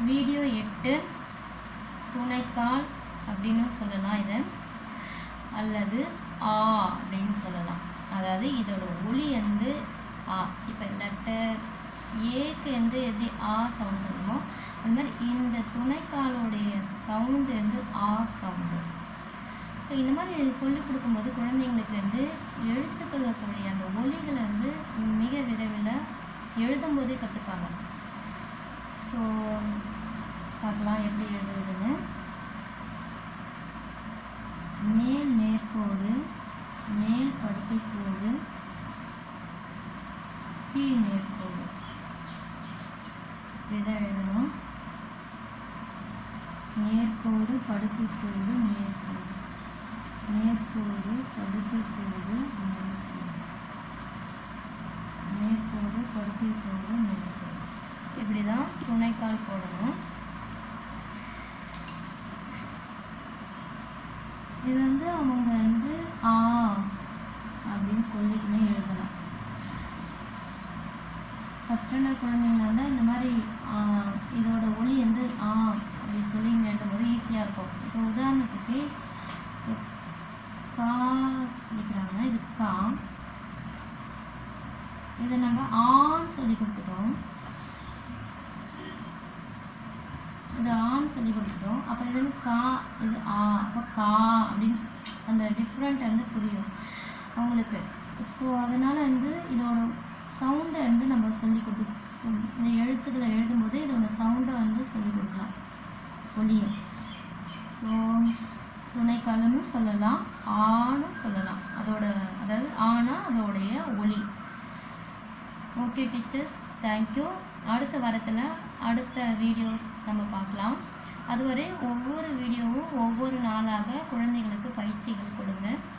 video எட்டு துணைக்கால் அப்படின்னு சொல்லலாம் இதை அல்லது ஆ அப்படின்னு சொல்லலாம் அதாவது இதோட ஒலி வந்து ஆ இப்போ லெட்டர் ஏக்கு வந்து எப்படி ஆ சவுண்ட் சொல்லுமோ அந்த மாதிரி இந்த துணைக்காலுடைய சவுண்டு வந்து ஆ சவுண்டு ஸோ இந்த மாதிரி சொல்லிக் கொடுக்கும்போது குழந்தைங்களுக்கு வந்து எழுத்துக்களுக்குடைய அந்த ஒலிகளை வந்து மிக விரைவில் எழுதும்போதே கற்றுப்பாங்க ஸோ பார்க்கலாம் எப்படி எழுதுறதுன்னு மேல் நேர்கோடு மேல் படுக்கை கோடு கீழ் நேர்கோடு இப்படிதான் எழுதணும் நேர்கோடு படுக்கை கோடு நேர்கோடு நேர்கோடு படுக்கை கோடு நேர்கோடு நேர்கோடு படுக்கை கோடு நேர்கோடு இப்படி தான் துணைக்கால் போடணும் இது வந்து அவங்க வந்து ஆ அப்படின்னு சொல்லிக்கினே எழுதலாம் ஃபஸ்ட் ஸ்டாண்டர்ட் குழந்தைங்களா இருந்தால் இந்த மாதிரி ஆ, இதோட ஒலி வந்து ஆ அப்படி சொல்லி எழுதும்போது ஈஸியாக இருக்கும் இப்போ உதாரணத்துக்கு இப்போ கா படிக்கிறாங்க இது கா இதை நம்ம ஆன்னு சொல்லி கொடுத்துட்டோம் இது ஆன்னு சொல்லி கொடுத்துட்டோம் அப்போ இது வந்து கா இது ஆ அப்போ கா அப்படின்னு அந்த டிஃப்ரெண்ட் வந்து புரியும் அவங்களுக்கு ஸோ அதனால் வந்து இதோட சவுண்டை வந்து நம்ம சொல்லி கொடுத்து இந்த எழுத்துக்களை எழுதும்போது இதோட சவுண்டை வந்து சொல்லி கொடுக்கலாம் ஒலியும் ஸோ துணைக்காலன்னு சொல்லலாம் ஆன்னு சொல்லலாம் அதோட அதாவது ஆனா அதோடைய ஒலி ஓகே டீச்சர்ஸ் தேங்க்யூ அடுத்த வாரத்தில் அடுத்த வீடியோஸ் நம்ம பார்க்கலாம் அதுவரை ஒவ்வொரு வீடியோவும் ஒவ்வொரு நாளாக குழந்தைகளுக்கு பயிற்சிகள் கொடுங்க